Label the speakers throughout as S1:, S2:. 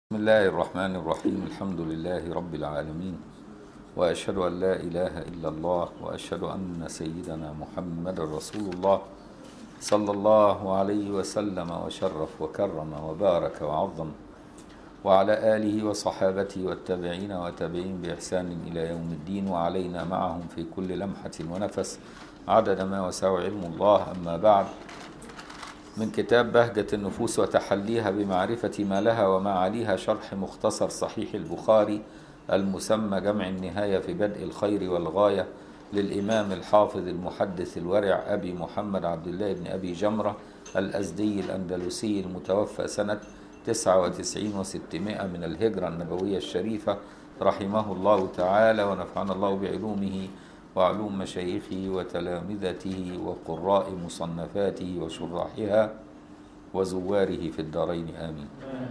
S1: بسم الله الرحمن الرحيم الحمد لله رب العالمين وأشهد أن لا إله إلا الله وأشهد أن سيدنا محمد رسول الله صلى الله عليه وسلم وشرف وكرم وبارك وعظم وعلى آله وصحابته والتابعين وتابعين بإحسان إلى يوم الدين وعلينا معهم في كل لمحة ونفس عدد ما وسع علم الله أما بعد من كتاب بهجة النفوس وتحليها بمعرفة ما لها وما عليها شرح مختصر صحيح البخاري المسمى جمع النهاية في بدء الخير والغاية للإمام الحافظ المحدث الورع أبي محمد عبد الله بن أبي جمرة الأزدي الأندلسي المتوفى سنة 99 و600 من الهجرة النبوية الشريفة رحمه الله تعالى ونفعنا الله بعلومه وعلوم مشايخه وتلامذته وقراء مصنفاته وشراحها وزواره في الدارين آمين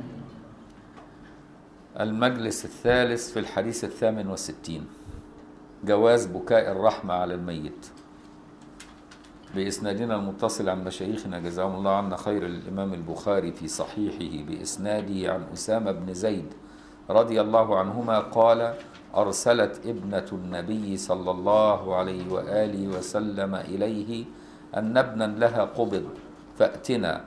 S1: المجلس الثالث في الحديث الثامن والستين جواز بكاء الرحمة على الميت بإسنادنا المتصل عن مشايخنا جزاهم الله عنا خير الإمام البخاري في صحيحه بإسناده عن أسامة بن زيد رضي الله عنهما قال أرسلت ابنة النبي صلى الله عليه وآله وسلم إليه أن ابنا لها قبض فأتنا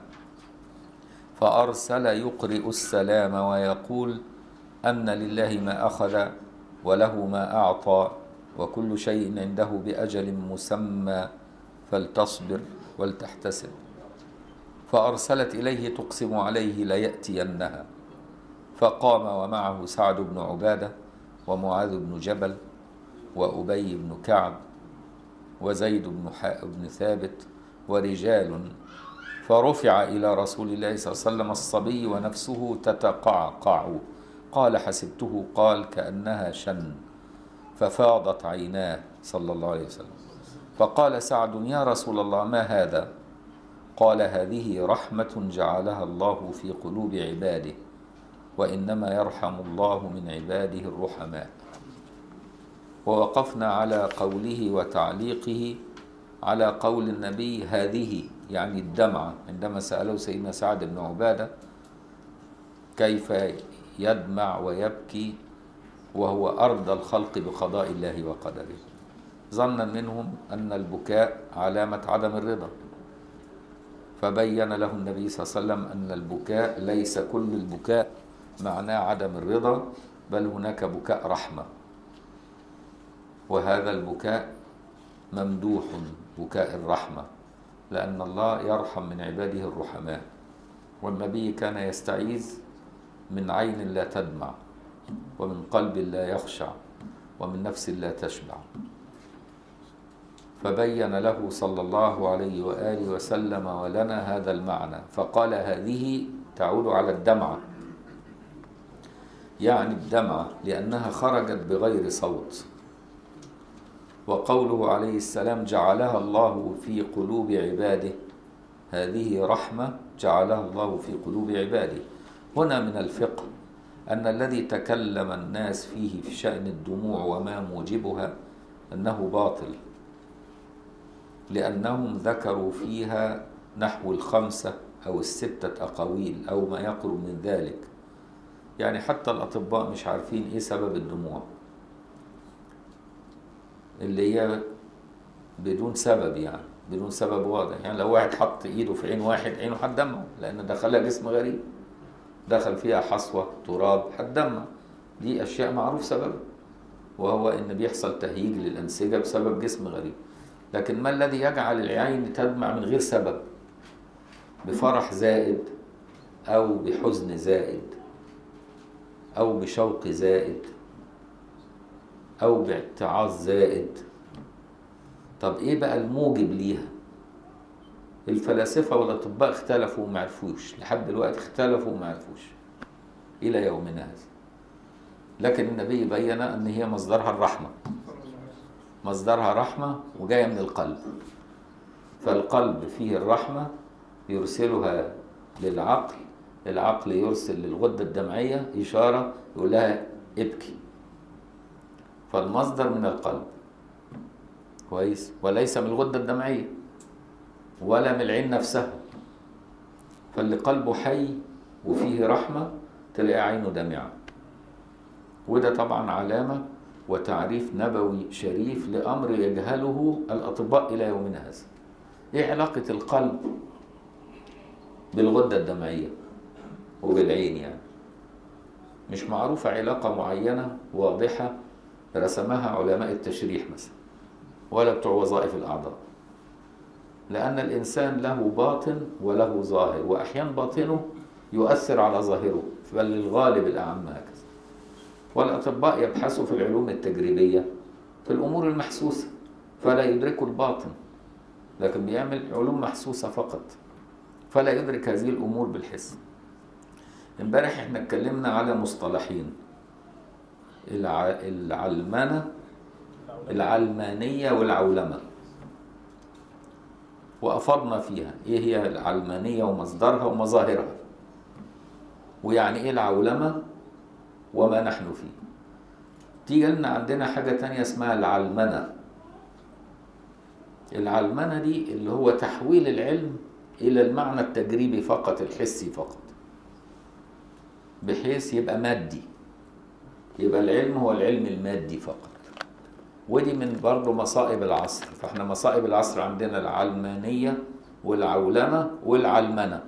S1: فأرسل يقرئ السلام ويقول أن لله ما أخذ وله ما أعطى وكل شيء عنده بأجل مسمى فلتصبر ولتحتسب فأرسلت إليه تقسم عليه ليأتينها فقام ومعه سعد بن عباده ومعاذ بن جبل وأبي بن كعب وزيد بن, بن ثابت ورجال فرفع إلى رسول الله صلى الله عليه وسلم الصبي ونفسه تتقعقع قال حسبته قال كأنها شن ففاضت عيناه صلى الله عليه وسلم فقال سعد يا رسول الله ما هذا قال هذه رحمة جعلها الله في قلوب عباده وإنما يرحم الله من عباده الرحماء ووقفنا على قوله وتعليقه على قول النبي هذه يعني الدمعة عندما سأله سيدنا سعد بن عبادة كيف يدمع ويبكي وهو أرضى الخلق بقضاء الله وقدره ظنا منهم أن البكاء علامة عدم الرضا فبين له النبي صلى الله عليه وسلم أن البكاء ليس كل البكاء معناه عدم الرضا بل هناك بكاء رحمة وهذا البكاء ممدوح بكاء الرحمة لأن الله يرحم من عباده الرحماء والنبي كان يستعيذ من عين لا تدمع ومن قلب لا يخشع ومن نفس لا تشبع فبين له صلى الله عليه وآله وسلم ولنا هذا المعنى فقال هذه تعود على الدمعه يعني الدمعة لأنها خرجت بغير صوت وقوله عليه السلام جعلها الله في قلوب عباده هذه رحمة جعلها الله في قلوب عباده هنا من الفقه أن الذي تكلم الناس فيه في شأن الدموع وما موجبها أنه باطل لأنهم ذكروا فيها نحو الخمسة أو الستة أقاويل أو ما يقرب من ذلك يعني حتى الأطباء مش عارفين إيه سبب الدموع اللي هي بدون سبب يعني بدون سبب واضح يعني لو واحد حط إيده في عين واحد عينه هتدمع لأن دخلها جسم غريب دخل فيها حصوة تراب هتدمع دي أشياء معروف سببها وهو إن بيحصل تهيج للأنسجة بسبب جسم غريب لكن ما الذي يجعل العين تدمع من غير سبب بفرح زائد أو بحزن زائد أو بشوق زائد أو باعتعاظ زائد طب إيه بقى الموجب ليها؟ الفلاسفة والأطباء اختلفوا وما عرفوش لحد دلوقتي اختلفوا وما عرفوش إلى يومنا هذا لكن النبي بين أن هي مصدرها الرحمة مصدرها رحمة وجاية من القلب فالقلب فيه الرحمة يرسلها للعقل العقل يرسل للغدة الدمعية إشارة يقول لها ابكي فالمصدر من القلب كويس وليس من الغدة الدمعية ولا من العين نفسها فاللي قلبه حي وفيه رحمة تلاقي عينه دامعة وده طبعا علامة وتعريف نبوي شريف لأمر يجهله الأطباء إلى يومنا هذا إيه علاقة القلب بالغدة الدمعية وبالعين يعني مش معروفة علاقة معينة واضحة رسمها علماء التشريح مثلا ولا بتوع وظائف الأعضاء لأن الإنسان له باطن وله ظاهر وأحيانا باطنه يؤثر على ظاهره بل للغالب الأعم هكذا والأطباء يبحثوا في العلوم التجريبية في الأمور المحسوسة فلا يدركوا الباطن لكن بيعمل علوم محسوسة فقط فلا يدرك هذه الأمور بالحس امبارح احنا اتكلمنا على مصطلحين الع... العلمنة العلمانية والعولمة وأفضنا فيها إيه هي العلمانية ومصدرها ومظاهرها ويعني إيه العولمة وما نحن فيه تيجي لنا عندنا حاجة تانية اسمها العلمنة العلمنة دي اللي هو تحويل العلم إلى المعنى التجريبي فقط الحسي فقط بحيث يبقى مادي يبقى العلم هو العلم المادي فقط ودي من برضه مصائب العصر فاحنا مصائب العصر عندنا العلمانية والعولمة والعلمنة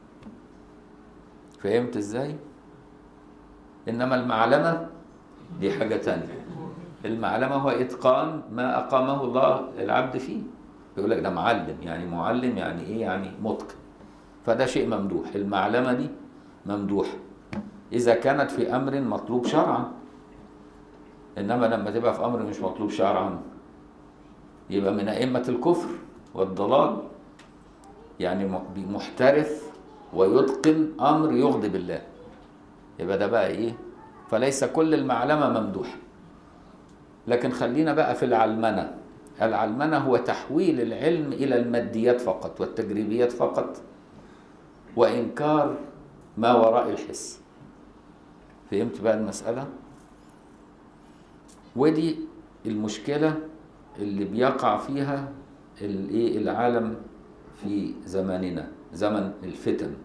S1: فهمت ازاي؟ انما المعلمة دي حاجة تانية المعلمة هو اتقان ما اقامه الله العبد فيه يقول لك ده معلم يعني معلم يعني ايه يعني متقن فده شيء ممدوح المعلمة دي ممدوحة إذا كانت في أمر مطلوب شرعا إنما لما تبقى في أمر مش مطلوب شرعا يبقى من أئمة الكفر والضلال يعني محترف ويتقن أمر يغضب الله يبقى ده بقى إيه فليس كل المعلمة ممدوحة لكن خلينا بقى في العلمنة العلمنة هو تحويل العلم إلى الماديات فقط والتجريبيات فقط وإنكار ما وراء الحس فهمت بقى المسألة ودي المشكلة اللي بيقع فيها الايه العالم في زماننا زمن الفتن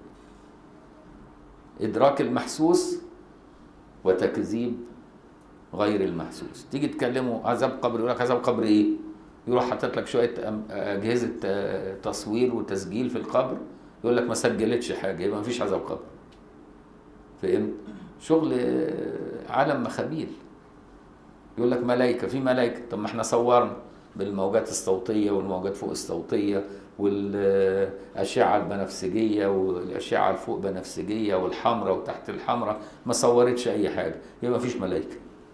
S1: إدراك المحسوس وتكذيب غير المحسوس تيجي تكلمه عذاب قبر يقول لك عذاب قبر ايه يروح حاطط لك شويه اجهزه تصوير وتسجيل في القبر يقول لك ما سجلتش حاجه يبقى ما فيش عذاب قبر فهمت شغل عالم مخابيل يقول لك ملائكه في ملائكه طب ما احنا صورنا بالموجات الصوتيه والموجات فوق الصوتيه والاشعه البنفسجيه والاشعه الفوق بنفسجيه والحمراء وتحت الحمراء ما صورتش اي حاجه يبقى ما فيش ملائكه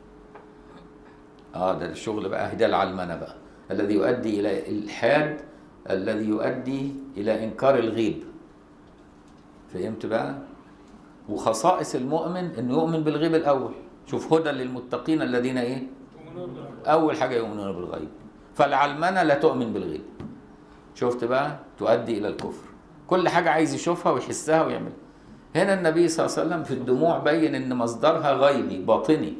S1: اه ده الشغل بقى ده العلمنه بقى الذي يؤدي الى الحاد الذي يؤدي الى انكار الغيب فهمت بقى وخصائص المؤمن انه يؤمن بالغيب الاول شوف هدى للمتقين الذين ايه اول حاجه يؤمنون بالغيب فالعلمنه لا تؤمن بالغيب شفت بقى تؤدي الى الكفر كل حاجه عايز يشوفها ويحسها ويعملها هنا النبي صلى الله عليه وسلم في الدموع بين ان مصدرها غيبي باطني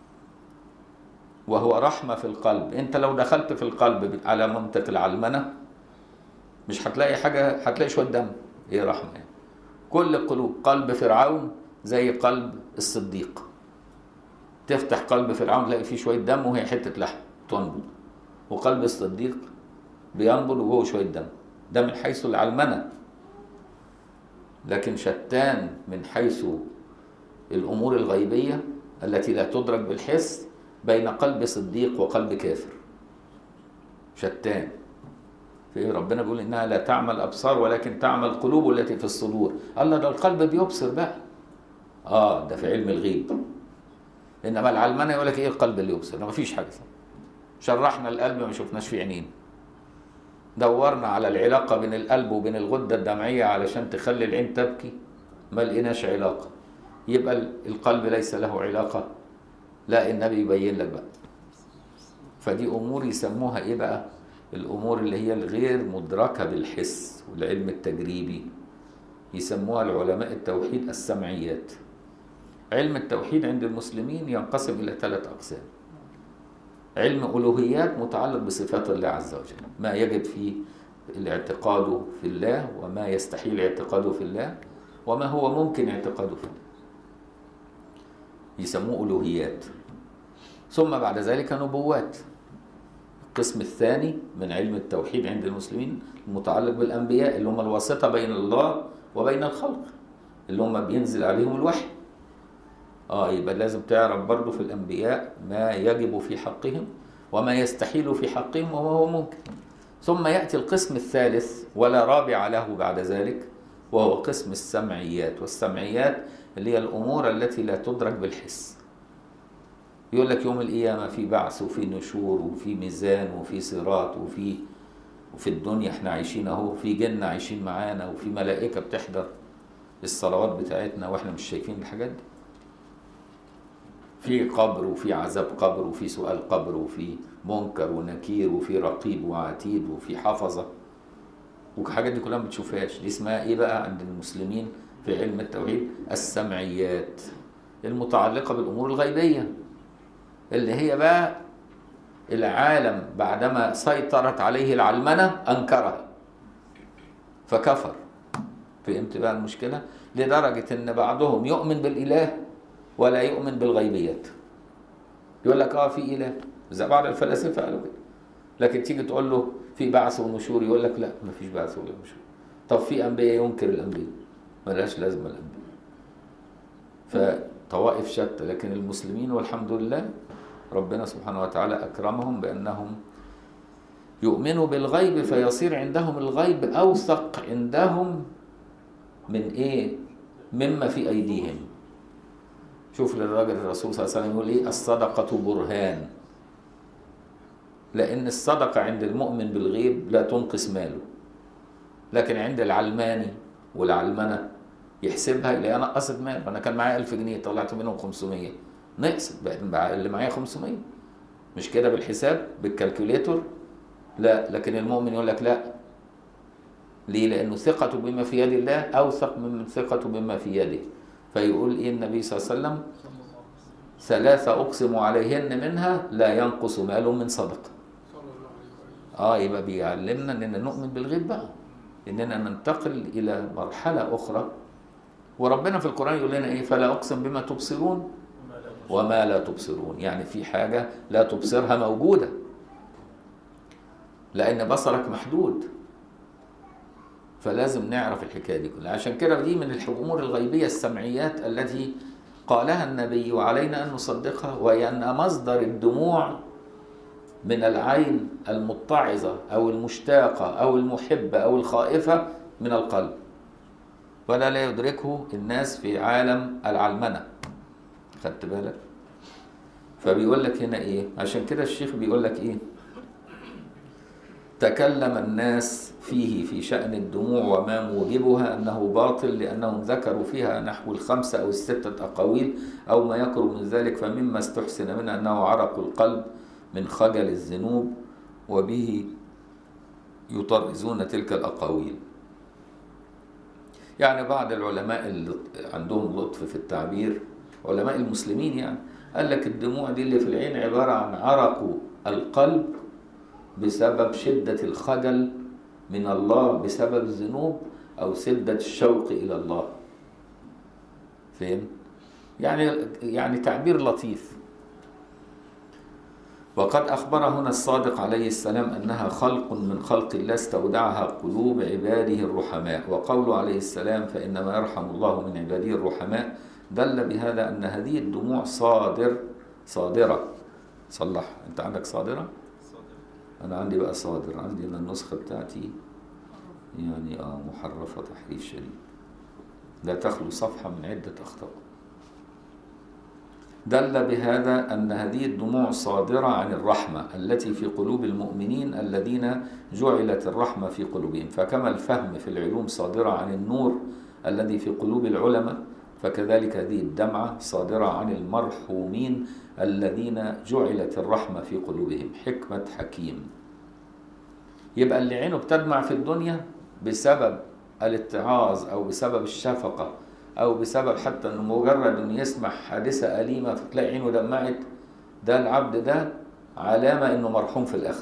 S1: وهو رحمه في القلب انت لو دخلت في القلب على منطق العلمنه مش هتلاقي حاجه هتلاقي شويه دم ايه رحمه يعني. كل القلوب قلب فرعون زي قلب الصديق تفتح قلب فرعون تلاقي فيه شويه دم وهي حته لحم تنبض وقلب الصديق بينبض وجوه شويه دم ده من حيث العلمنه لكن شتان من حيث الامور الغيبيه التي لا تدرك بالحس بين قلب صديق وقلب كافر شتان في ربنا بيقول انها لا تعمى الابصار ولكن تعمى القلوب التي في الصدور الله ده القلب بيبصر بقى اه ده في علم الغيب انما العلمانه يقول لك ايه القلب اللي يبصر ما فيش حاجه شرحنا القلب ما شفناش فيه عينين دورنا على العلاقه بين القلب وبين الغده الدمعيه علشان تخلي العين تبكي ما لقيناش علاقه يبقى القلب ليس له علاقه لا النبي يبين لك بقى فدي امور يسموها ايه بقى الامور اللي هي الغير مدركه بالحس والعلم التجريبي يسموها العلماء التوحيد السمعيات علم التوحيد عند المسلمين ينقسم الى ثلاث اقسام علم الوهيات متعلق بصفات الله عز وجل ما يجب فيه الاعتقاد في الله وما يستحيل اعتقاده في الله وما هو ممكن اعتقاده في الله يسموه ألوهيات ثم بعد ذلك نبوات القسم الثاني من علم التوحيد عند المسلمين المتعلق بالأنبياء اللي هم الواسطة بين الله وبين الخلق اللي هم بينزل عليهم الوحي اه يبقى لازم تعرف برضه في الأنبياء ما يجب في حقهم وما يستحيل في حقهم وما هو ممكن ثم يأتي القسم الثالث ولا رابع له بعد ذلك وهو قسم السمعيات والسمعيات اللي هي الأمور التي لا تدرك بالحس يقول لك يوم القيامة في بعث وفي نشور وفي ميزان وفي صراط وفي وفي الدنيا احنا عايشين اهو في جنة عايشين معانا وفي ملائكة بتحضر الصلوات بتاعتنا واحنا مش شايفين الحاجات دي في قبر وفي عذاب قبر وفي سؤال قبر وفي منكر ونكير وفي رقيب وعتيد وفي حفظة والحاجات دي كلها ما بتشوفهاش دي اسمها ايه بقى عند المسلمين في علم التوحيد السمعيات المتعلقة بالأمور الغيبية اللي هي بقى العالم بعدما سيطرت عليه العلمنة أنكرها فكفر فهمت بقى المشكلة لدرجة ان بعضهم يؤمن بالإله ولا يؤمن بالغيبيات يقول لك اه في إله زي بعض الفلاسفة قالوا كده لكن تيجي تقول له في بعث ونشور يقول لك لا ما فيش بعث ولا نشور طب في أنبياء ينكر الأنبياء ملهاش لازمة الأنبياء فطوائف شتى لكن المسلمين والحمد لله ربنا سبحانه وتعالى أكرمهم بأنهم يؤمنوا بالغيب فيصير عندهم الغيب أوثق عندهم من إيه؟ مما في أيديهم شوف للراجل الرسول صلى الله عليه وسلم يقول إيه؟ الصدقة برهان لأن الصدقة عند المؤمن بالغيب لا تنقص ماله لكن عند العلماني والعلمنة يحسبها يلاقيها نقصت مال أنا كان معايا 1000 جنيه طلعت منهم 500 نقصت بقى اللي معايا 500 مش كده بالحساب بالكالكوليتور لا لكن المؤمن يقول لك لا ليه لأنه ثقته بما في يد الله أوثق من ثقته بما في يده فيقول إيه النبي صلى الله عليه وسلم ثلاثة أقسم عليهن منها لا ينقص مال من صدقة اه يبقى بيعلمنا اننا نؤمن بالغيب بقى اننا ننتقل الى مرحله اخرى وربنا في القران يقول لنا ايه فلا اقسم بما تبصرون وما لا تبصرون يعني في حاجه لا تبصرها موجوده لان بصرك محدود فلازم نعرف الحكايه دي كلها عشان كده دي من الامور الغيبيه السمعيات التي قالها النبي وعلينا ان نصدقها وهي ان مصدر الدموع من العين المتعظة أو المشتاقة أو المحبة أو الخائفة من القلب ولا لا يدركه الناس في عالم العلمنة خدت بالك فبيقول لك هنا إيه عشان كده الشيخ بيقول لك إيه تكلم الناس فيه في شأن الدموع وما موجبها أنه باطل لأنهم ذكروا فيها نحو الخمسة أو الستة أقاويل أو ما يقرب من ذلك فمما استحسن منه أنه عرق القلب من خجل الذنوب وبه يطرزون تلك الأقاويل يعني بعض العلماء اللي عندهم لطف في التعبير علماء المسلمين يعني قال لك الدموع دي اللي في العين عبارة عن عرق القلب بسبب شدة الخجل من الله بسبب الذنوب أو شدة الشوق إلى الله فهم؟ يعني يعني تعبير لطيف وقد أخبر هنا الصادق عليه السلام أنها خلق من خلق الله استودعها قلوب عباده الرحماء وقوله عليه السلام فإنما يرحم الله من عباده الرحماء دل بهذا أن هذه الدموع صادر صادرة صلح أنت عندك صادرة؟ أنا عندي بقى صادر عندي أنا النسخة بتاعتي يعني آه محرفة تحريف شديد لا تخلو صفحة من عدة أخطاء دل بهذا أن هذه الدموع صادرة عن الرحمة التي في قلوب المؤمنين الذين جعلت الرحمة في قلوبهم فكما الفهم في العلوم صادرة عن النور الذي في قلوب العلماء فكذلك هذه الدمعة صادرة عن المرحومين الذين جعلت الرحمة في قلوبهم حكمة حكيم يبقى اللي عينه بتدمع في الدنيا بسبب الاتعاظ أو بسبب الشفقة او بسبب حتى انه مجرد انه يسمع حادثه اليمه فتلاقي عينه دمعت ده العبد ده علامه انه مرحوم في الاخره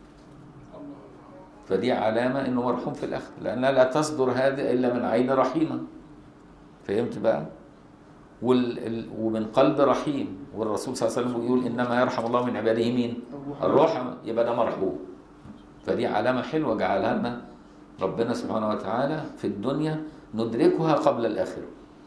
S1: فدي علامه انه مرحوم في الاخره لانها لا تصدر هذه الا من عين رحيمه فهمت بقى وال... ال- ومن قلب رحيم والرسول صلى الله عليه وسلم بيقول انما يرحم الله من عباده مين؟ الرحمة يبقى ده مرحوم فدي علامة حلوة جعلها لنا ربنا سبحانه وتعالى في الدنيا ندركها قبل الآخرة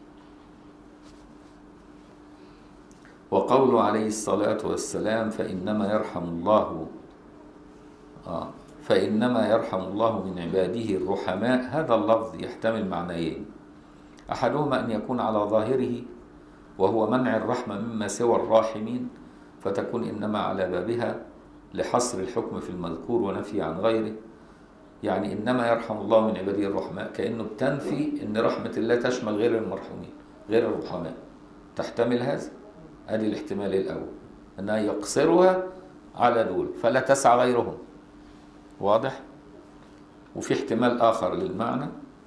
S1: وقوله عليه الصلاة والسلام فإنما يرحم الله آه فإنما يرحم الله من عباده الرحماء هذا اللفظ يحتمل معنيين أحدهما أن يكون على ظاهره وهو منع الرحمة مما سوى الراحمين فتكون إنما على بابها لحصر الحكم في المذكور ونفي عن غيره يعني إنما يرحم الله من عباده الرحماء كأنه بتنفي أن رحمة الله تشمل غير المرحومين غير الرحماء تحتمل هذا ادي الاحتمال الاول انها يقصرها على دول فلا تسعى غيرهم واضح وفي احتمال اخر للمعنى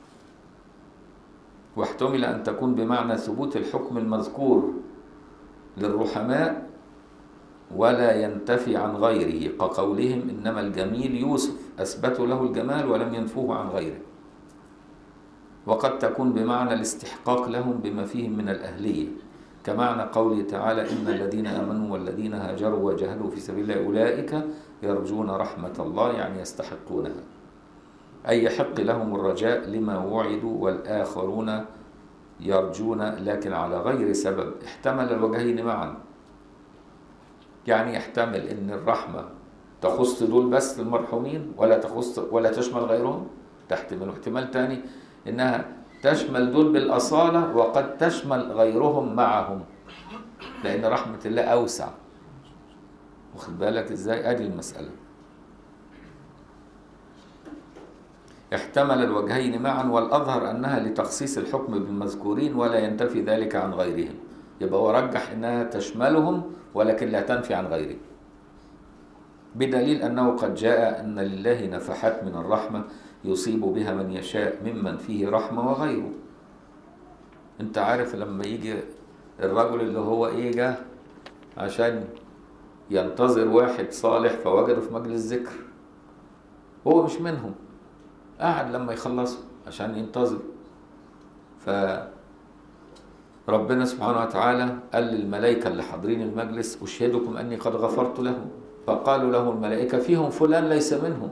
S1: واحتمل ان تكون بمعنى ثبوت الحكم المذكور للرحماء ولا ينتفي عن غيره كقولهم انما الجميل يوسف اثبتوا له الجمال ولم ينفوه عن غيره وقد تكون بمعنى الاستحقاق لهم بما فيهم من الاهليه كمعنى قوله تعالى إن الذين آمنوا والذين هاجروا وجاهدوا في سبيل الله أولئك يرجون رحمة الله يعني يستحقونها أي يحق لهم الرجاء لما وعدوا والآخرون يرجون لكن على غير سبب احتمل الوجهين معا يعني يحتمل أن الرحمة تخص دول بس المرحومين ولا تخص ولا تشمل غيرهم تحتمل احتمال تاني انها تشمل دول بالأصالة وقد تشمل غيرهم معهم لأن رحمة الله أوسع واخد بالك ازاي ادي المسألة احتمل الوجهين معا والأظهر أنها لتخصيص الحكم بالمذكورين ولا ينتفي ذلك عن غيرهم يبقى هو رجح أنها تشملهم ولكن لا تنفي عن غيرهم بدليل أنه قد جاء أن لله نفحات من الرحمة يصيب بها من يشاء ممن فيه رحمة وغيره انت عارف لما يجي الرجل اللي هو ايه جه عشان ينتظر واحد صالح فوجده في مجلس ذكر هو مش منهم قعد لما يخلصوا عشان ينتظر ف ربنا سبحانه وتعالى قال للملائكة اللي حاضرين المجلس أشهدكم أني قد غفرت لهم فقالوا له الملائكة فيهم فلان ليس منهم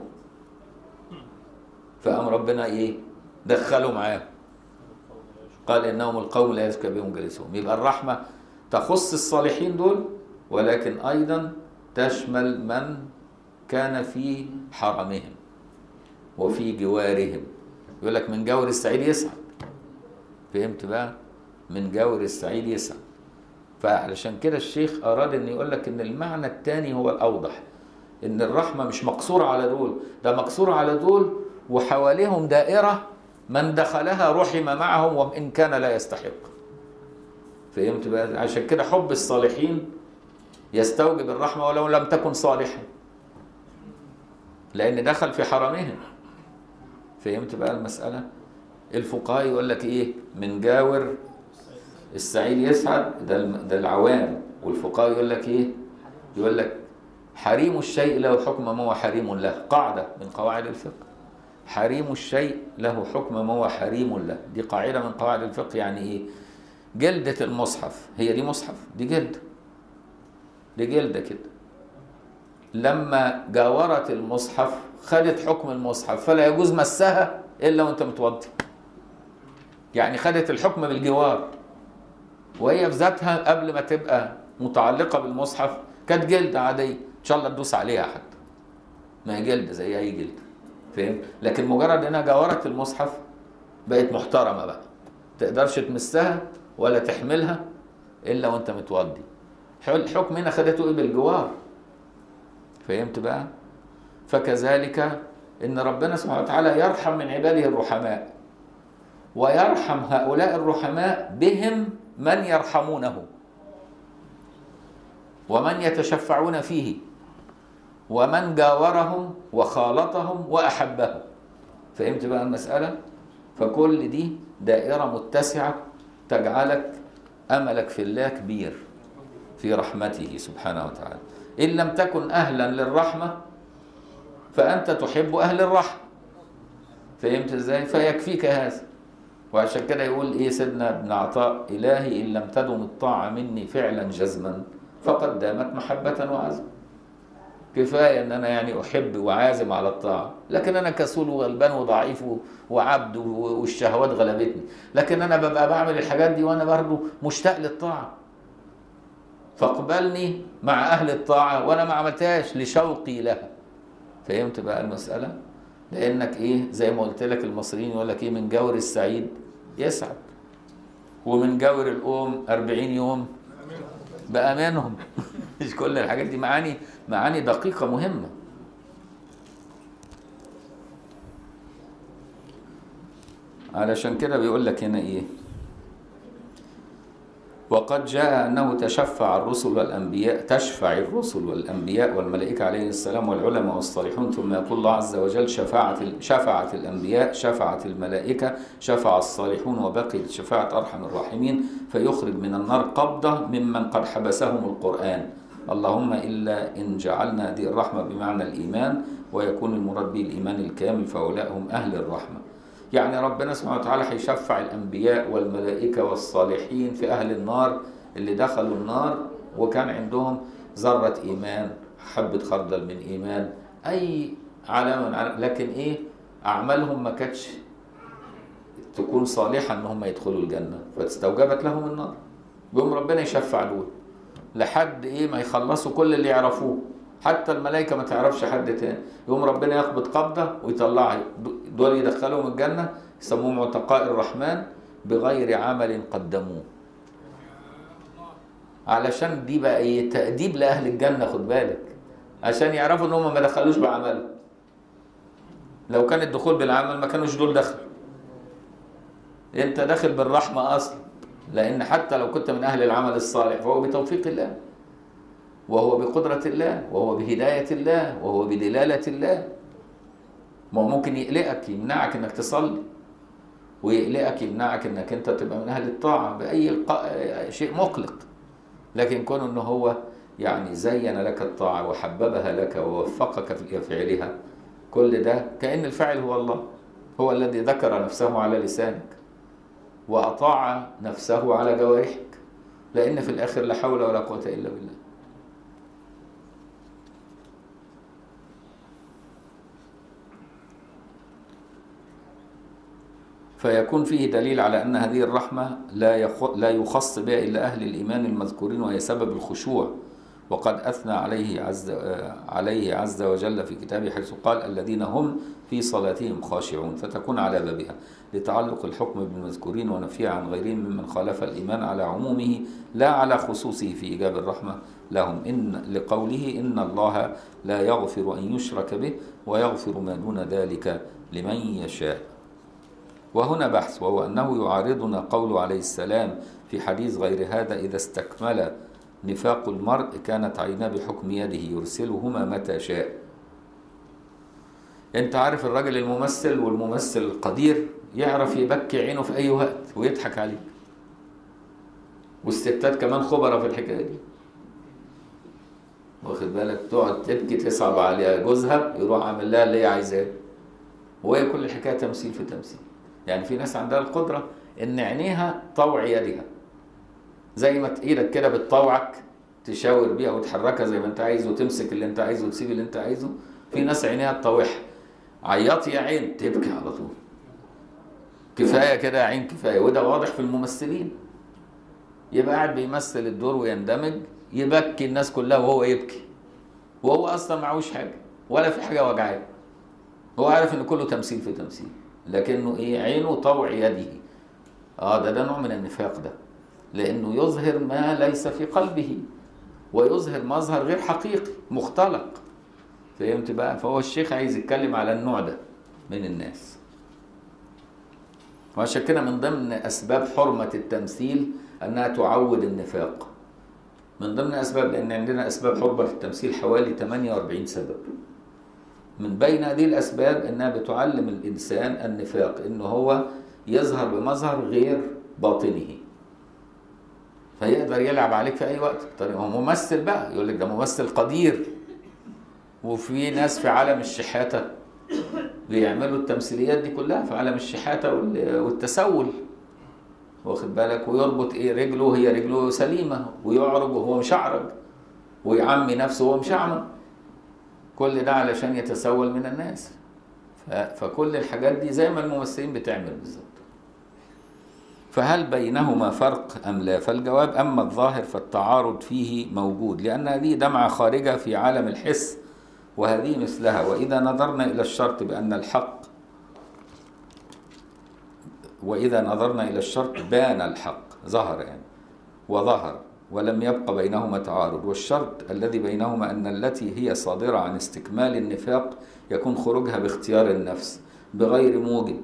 S1: فقام ربنا ايه دخلوا معاه قال انهم القوم لا يزكى بهم جلسهم يبقى الرحمه تخص الصالحين دول ولكن ايضا تشمل من كان في حرمهم وفي جوارهم يقول لك من جور السعيد يسعد فهمت بقى من جور السعيد يسعد فعلشان كده الشيخ اراد ان يقول لك ان المعنى الثاني هو الاوضح ان الرحمه مش مقصوره على دول ده مقصوره على دول وحواليهم دائرة من دخلها رحم معهم وإن كان لا يستحق فهمت بقى عشان كده حب الصالحين يستوجب الرحمة ولو لم تكن صالحا لأن دخل في حرمهم فهمت بقى المسألة الفقهاء يقول لك إيه من جاور السعيد يسعد ده ده العوام والفقهاء يقول لك إيه يقول لك حريم الشيء له حكم ما هو حريم له قاعدة من قواعد الفقه حريم الشيء له حكم ما هو حريم له دي قاعدة من قواعد الفقه يعني ايه جلدة المصحف هي دي مصحف دي جلد دي جلدة كده لما جاورت المصحف خدت حكم المصحف فلا يجوز مسها الا وانت متوضي يعني خدت الحكم بالجوار وهي في ذاتها قبل ما تبقى متعلقة بالمصحف كانت جلد عادية ان شاء الله تدوس عليها حتى ما هي جلد زي اي جلد فاهم لكن مجرد انها جاورت المصحف بقت محترمه بقى تقدرش تمسها ولا تحملها الا وانت متوضي الحكم هنا خدته ايه بالجوار فهمت بقى فكذلك ان ربنا سبحانه وتعالى يرحم من عباده الرحماء ويرحم هؤلاء الرحماء بهم من يرحمونه ومن يتشفعون فيه ومن جاورهم وخالطهم وأحبهم فهمت بقى المسألة فكل دي دائرة متسعة تجعلك أملك في الله كبير في رحمته سبحانه وتعالى إن لم تكن أهلا للرحمة فأنت تحب أهل الرحمة فهمت إزاي فيكفيك هذا وعشان كده يقول ايه سيدنا ابن عطاء الهي ان لم تدم الطاعه مني فعلا جزما فقد دامت محبه وعزم كفايه ان انا يعني احب وعازم على الطاعه لكن انا كسول وغلبان وضعيف وعبد والشهوات غلبتني لكن انا ببقى بعمل الحاجات دي وانا برضه مشتاق للطاعه فاقبلني مع اهل الطاعه وانا ما عملتهاش لشوقي لها فهمت بقى المساله لانك ايه زي ما قلت لك المصريين يقول لك ايه من جور السعيد يسعد ومن جور الام 40 يوم بقى منهم مش كل الحاجات دي معاني معاني دقيقة مهمة علشان كده بيقول لك هنا ايه وقد جاء أنه تشفع الرسل والأنبياء تشفع الرسل والأنبياء والملائكة عليهم السلام والعلماء والصالحون ثم يقول الله عز وجل شفاعة شفعت الأنبياء شفعت الملائكة شفع الصالحون وبقي شفاعة أرحم الراحمين فيخرج من النار قبضة ممن قد حبسهم القرآن اللهم إلا إن جعلنا هذه الرحمة بمعنى الإيمان ويكون المراد به الإيمان الكامل فهؤلاء هم أهل الرحمة يعني ربنا سبحانه وتعالى هيشفع الأنبياء والملائكة والصالحين في أهل النار اللي دخلوا النار وكان عندهم ذرة إيمان حبة خردل من إيمان أي علامة من علامة لكن إيه أعمالهم ما كانتش تكون صالحة إن هم يدخلوا الجنة فاستوجبت لهم النار يقوم ربنا يشفع دول لحد إيه ما يخلصوا كل اللي يعرفوه حتى الملائكة ما تعرفش حد تاني يقوم ربنا يقبض قبضة ويطلعها دول يدخلهم الجنة يسموهم عتقاء الرحمن بغير عمل قدموه علشان دي بقى ايه تأديب لأهل الجنة خد بالك عشان يعرفوا ان هم ما دخلوش بعمل لو كان الدخول بالعمل ما كانوش دول دخلوا انت داخل بالرحمة اصلا لان حتى لو كنت من اهل العمل الصالح فهو بتوفيق الله وهو بقدرة الله وهو بهداية الله وهو بدلالة الله ما هو ممكن يقلقك يمنعك انك تصلي ويقلقك يمنعك انك انت تبقى من اهل الطاعة بأي شيء مقلق لكن كونه ان هو يعني زين لك الطاعة وحببها لك ووفقك في فعلها كل ده كأن الفاعل هو الله هو الذي ذكر نفسه على لسانك وأطاع نفسه على جوارحك لأن في الآخر لا حول ولا قوة إلا بالله فيكون فيه دليل على أن هذه الرحمة لا لا يخص بها إلا أهل الإيمان المذكورين وهي سبب الخشوع وقد أثنى عليه عز عليه عز وجل في كتابه حيث قال الذين هم في صلاتهم خاشعون فتكون على بابها لتعلق الحكم بالمذكورين ونفيه عن غيرهم ممن خالف الإيمان على عمومه لا على خصوصه في إيجاب الرحمة لهم إن لقوله إن الله لا يغفر أن يشرك به ويغفر ما دون ذلك لمن يشاء وهنا بحث وهو أنه يعارضنا قول عليه السلام في حديث غير هذا إذا استكمل نفاق المرء كانت عيناه بحكم يده يرسلهما متى شاء انت عارف الراجل الممثل والممثل القدير يعرف يبكي عينه في اي وقت ويضحك عليه والستات كمان خبرة في الحكاية دي واخد بالك تقعد تبكي تصعب عليها جوزها يروح عامل لها اللي هي عايزاه وهي كل الحكايه تمثيل في تمثيل يعني في ناس عندها القدره ان عينيها طوع يدها زي ما ايدك كده بتطوعك تشاور بيها وتحركها زي ما انت عايز وتمسك اللي انت عايزه وتسيب اللي انت عايزه في ناس عينيها تطوعها عيطي يا عين تبكي على طول كفايه كده يا عين كفايه وده واضح في الممثلين يبقى قاعد بيمثل الدور ويندمج يبكي الناس كلها وهو يبكي وهو اصلا معهوش حاجه ولا في حاجه وجعاه هو عارف ان كله تمثيل في تمثيل لكنه ايه عينه طوع يده اه ده ده نوع من النفاق ده لانه يظهر ما ليس في قلبه ويظهر مظهر غير حقيقي مختلق فهمت بقى فهو الشيخ عايز يتكلم على النوع ده من الناس وعشان كده من ضمن اسباب حرمه التمثيل انها تعود النفاق من ضمن اسباب لان عندنا اسباب حرمه التمثيل حوالي 48 سبب من بين هذه الاسباب انها بتعلم الانسان النفاق انه هو يظهر بمظهر غير باطنه فيقدر يلعب عليك في اي وقت طيب هو ممثل بقى يقول لك ده ممثل قدير وفي ناس في عالم الشحاته بيعملوا التمثيليات دي كلها في عالم الشحاته والتسول واخد بالك ويربط ايه رجله هي رجله سليمه ويعرج وهو مشعرج ويعمي نفسه وهو مشعمم كل ده علشان يتسول من الناس ف- فكل الحاجات دي زي ما الممثلين بتعمل بالظبط فهل بينهما فرق أم لا فالجواب أما الظاهر فالتعارض فيه موجود لأن هذه دمعة خارجة في عالم الحس وهذه مثلها وإذا نظرنا إلى الشرط بأن الحق وإذا نظرنا إلى الشرط بان الحق ظهر يعني وظهر ولم يبق بينهما تعارض والشرط الذي بينهما أن التي هي صادرة عن استكمال النفاق يكون خروجها باختيار النفس بغير موجب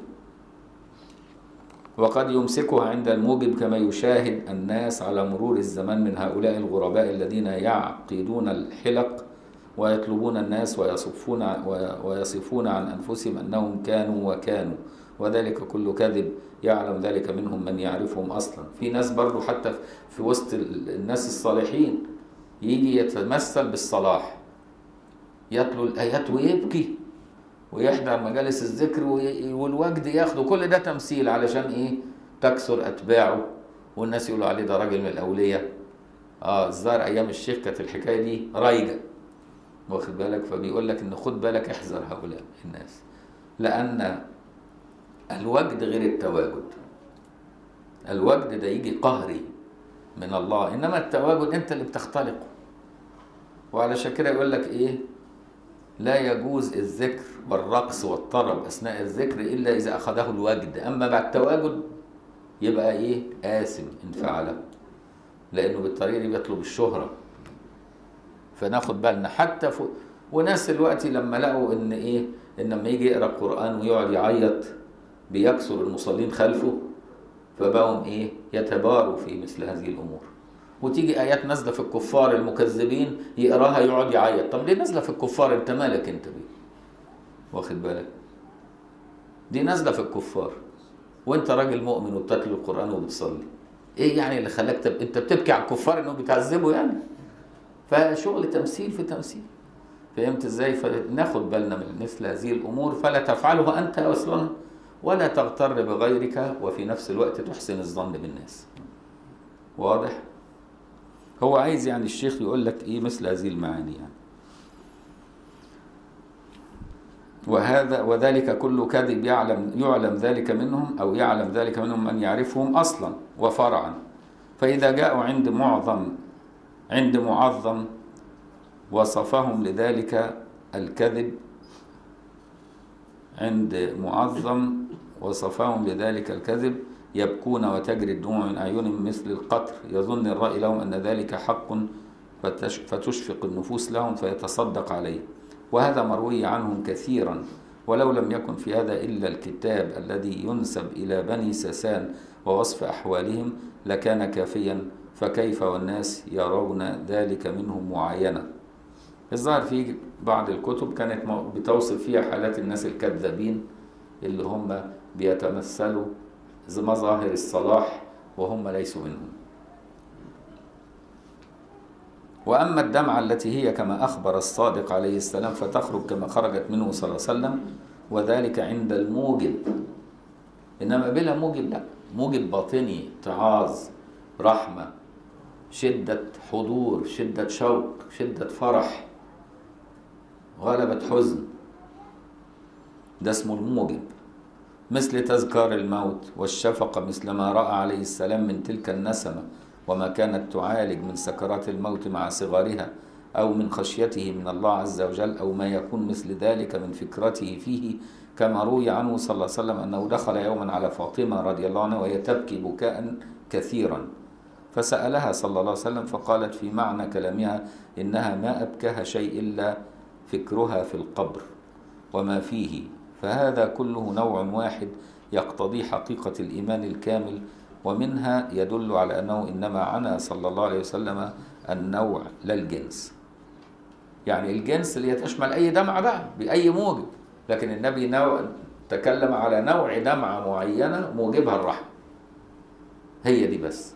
S1: وقد يمسكها عند الموجب كما يشاهد الناس على مرور الزمان من هؤلاء الغرباء الذين يعقدون الحلق ويطلبون الناس ويصفون ويصفون عن انفسهم انهم كانوا وكانوا وذلك كله كذب يعلم ذلك منهم من يعرفهم اصلا في ناس برضو حتى في وسط الناس الصالحين يجي يتمثل بالصلاح يتلو الايات ويبكي ويحضر مجالس الذكر وي- والوجد ياخده كل ده تمثيل علشان ايه تكثر اتباعه والناس يقولوا عليه ده راجل من الاولياء اه الظاهر ايام الشيخ كانت الحكايه دي رايجه واخد بالك فبيقول لك ان خد بالك احذر هؤلاء الناس لان الوجد غير التواجد الوجد ده يجي قهري من الله انما التواجد انت اللي بتختلقه وعلشان كده يقول لك ايه لا يجوز الذكر والرقص والطرب اثناء الذكر الا اذا اخذه الوجد اما بعد التواجد يبقى ايه آثم ان فعله لانه بالطريقه دي بيطلب الشهره فناخد بالنا حتى ف... وناس دلوقتي لما لقوا ان ايه ان لما يجي يقرا القران ويقعد يعيط بيكسر المصلين خلفه فبقوا ايه يتباروا في مثل هذه الامور وتيجي ايات نازله في الكفار المكذبين يقراها يقعد يعيط طب ليه نازله في الكفار انت مالك انت بيه واخد بالك دي نازله في الكفار وانت راجل مؤمن وبتتلو القران وبتصلي ايه يعني اللي خلاك تب... انت بتبكي على الكفار انهم بيتعذبوا يعني فشغل تمثيل في تمثيل فهمت ازاي فناخد بالنا من مثل هذه الامور فلا تفعله انت اصلا ولا تغتر بغيرك وفي نفس الوقت تحسن الظن بالناس واضح هو عايز يعني الشيخ يقول لك ايه مثل هذه المعاني يعني وهذا وذلك كله كذب يعلم يعلم ذلك منهم او يعلم ذلك منهم من يعرفهم اصلا وفرعا فاذا جاءوا عند معظم عند معظم وصفهم لذلك الكذب عند معظم وصفهم لذلك الكذب يبكون وتجري الدموع من أعينهم مثل القطر يظن الرأي لهم أن ذلك حق فتش- فتشفق النفوس لهم فيتصدق عليه وهذا مروي عنهم كثيرا ولو لم يكن في هذا إلا الكتاب الذي ينسب إلى بني سسان ووصف أحوالهم لكان كافيا فكيف والناس يرون ذلك منهم معاينة الظاهر في بعض الكتب كانت مو- بتوصف فيها حالات الناس الكذابين اللي هم بيتمثلوا زي مظاهر الصلاح وهم ليسوا منهم وأما الدمعة التي هي كما أخبر الصادق عليه السلام فتخرج كما خرجت منه صلى الله عليه وسلم وذلك عند الموجب إنما بلا موجب لا موجب باطني اتعاظ رحمة شدة حضور شدة شوق شدة فرح غلبة حزن ده اسمه الموجب مثل تذكار الموت والشفقة مثل ما رأى عليه السلام من تلك النسمة وما كانت تعالج من سكرات الموت مع صغارها أو من خشيته من الله عز وجل أو ما يكون مثل ذلك من فكرته فيه كما روي عنه صلى الله عليه وسلم أنه دخل يوما على فاطمة رضي الله عنها وهي تبكي بكاء كثيرا فسألها صلى الله عليه وسلم فقالت في معنى كلامها إنها ما أبكاها شيء إلا فكرها في القبر وما فيه فهذا كله نوع واحد يقتضي حقيقة الإيمان الكامل ومنها يدل على أنه إنما عنا صلى الله عليه وسلم النوع لا الجنس يعني الجنس اللي تشمل أي دمعة بقى بأي موجب لكن النبي نوع تكلم على نوع دمعة معينة موجبها الرحمة هي دي بس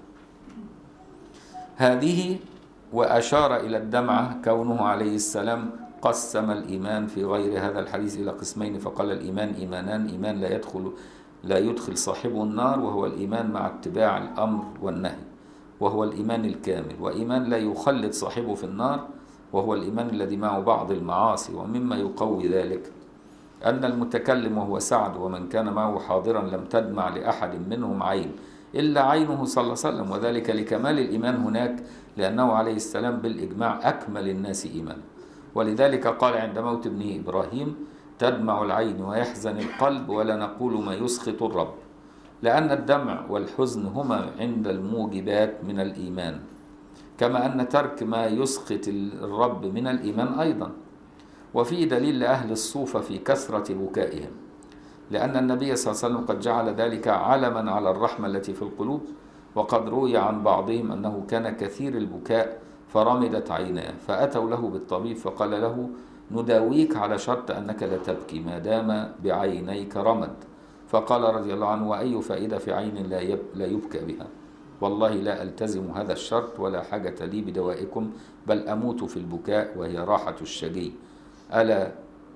S1: هذه وأشار إلى الدمعة كونه عليه السلام قسم الإيمان في غير هذا الحديث إلى قسمين فقال الإيمان إيمانان إيمان لا يدخل لا يدخل صاحبه النار وهو الإيمان مع اتباع الأمر والنهي وهو الإيمان الكامل وإيمان لا يخلد صاحبه في النار وهو الإيمان الذي معه بعض المعاصي ومما يقوي ذلك أن المتكلم وهو سعد ومن كان معه حاضرا لم تدمع لأحد منهم عين إلا عينه صلى الله عليه وسلم وذلك لكمال الإيمان هناك لأنه عليه السلام بالإجماع أكمل الناس إيمانا ولذلك قال عند موت ابنه إبراهيم تدمع العين ويحزن القلب ولا نقول ما يسخط الرب لأن الدمع والحزن هما عند الموجبات من الإيمان كما أن ترك ما يسخط الرب من الإيمان أيضا وفي دليل لأهل الصوفة في كثرة بكائهم لأن النبي صلى الله عليه وسلم قد جعل ذلك علما على الرحمة التي في القلوب وقد روي عن بعضهم أنه كان كثير البكاء فرمدت عيناه فأتوا له بالطبيب فقال له نداويك على شرط أنك لا تبكي ما دام بعينيك رمد فقال رضي الله عنه وأي فائدة في عين لا, يب لا يبكى بها والله لا ألتزم هذا الشرط ولا حاجة لي بدوائكم بل أموت في البكاء وهي راحة الشقي ألا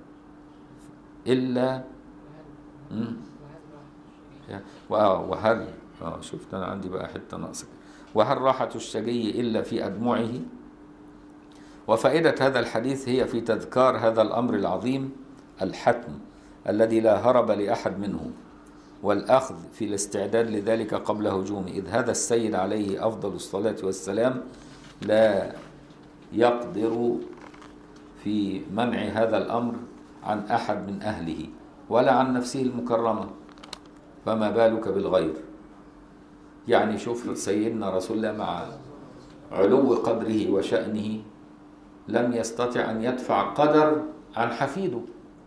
S1: إلا مم. وهل اه شفت انا عندي بقى حته ناقصه وهل راحه الشقي الا في ادمعه وفائده هذا الحديث هي في تذكار هذا الامر العظيم الحتم الذي لا هرب لاحد منه والاخذ في الاستعداد لذلك قبل هجومه اذ هذا السيد عليه افضل الصلاه والسلام لا يقدر في منع هذا الامر عن احد من اهله ولا عن نفسه المكرمه فما بالك بالغير يعني شوف سيدنا رسول الله مع علو قدره وشأنه لم يستطع أن يدفع قدر عن حفيده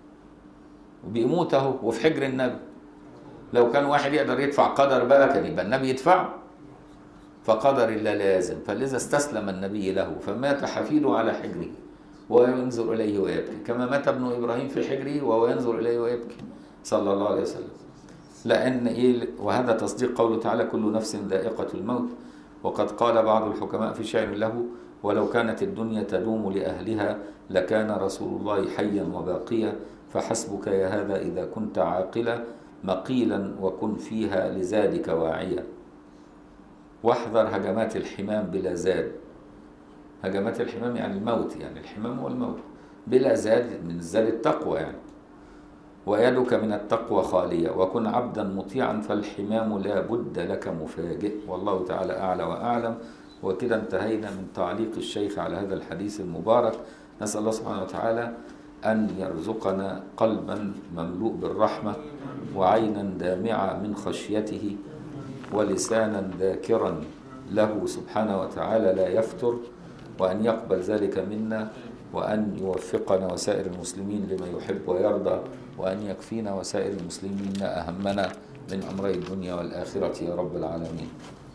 S1: وبيموته وفي حجر النبي لو كان واحد يقدر يدفع قدر بقى كان يبقى النبي يدفعه فقدر الله لازم فلذا استسلم النبي له فمات حفيده على حجره وينظر إليه ويبكي كما مات ابن إبراهيم في حجره وهو ينظر إليه ويبكي صلى الله عليه وسلم لأن إيه وهذا تصديق قوله تعالى كل نفس ذائقة الموت وقد قال بعض الحكماء في شعر له ولو كانت الدنيا تدوم لأهلها لكان رسول الله حيا وباقيا فحسبك يا هذا إذا كنت عاقلا مقيلا وكن فيها لزادك واعيا واحذر هجمات الحمام بلا زاد هجمات الحمام يعني الموت يعني الحمام هو الموت بلا زاد من زاد التقوى يعني ويدك من التقوى خالية وكن عبدا مطيعا فالحمام لا بد لك مفاجئ والله تعالى أعلى وأعلم وكده انتهينا من تعليق الشيخ على هذا الحديث المبارك نسأل الله سبحانه وتعالى أن يرزقنا قلبا مملوء بالرحمة وعينا دامعة من خشيته ولسانا ذاكرا له سبحانه وتعالى لا يفتر وأن يقبل ذلك منا وأن يوفقنا وسائر المسلمين لما يحب ويرضى وأن يكفينا وسائر المسلمين أهمنا من أمري الدنيا والآخرة يا رب العالمين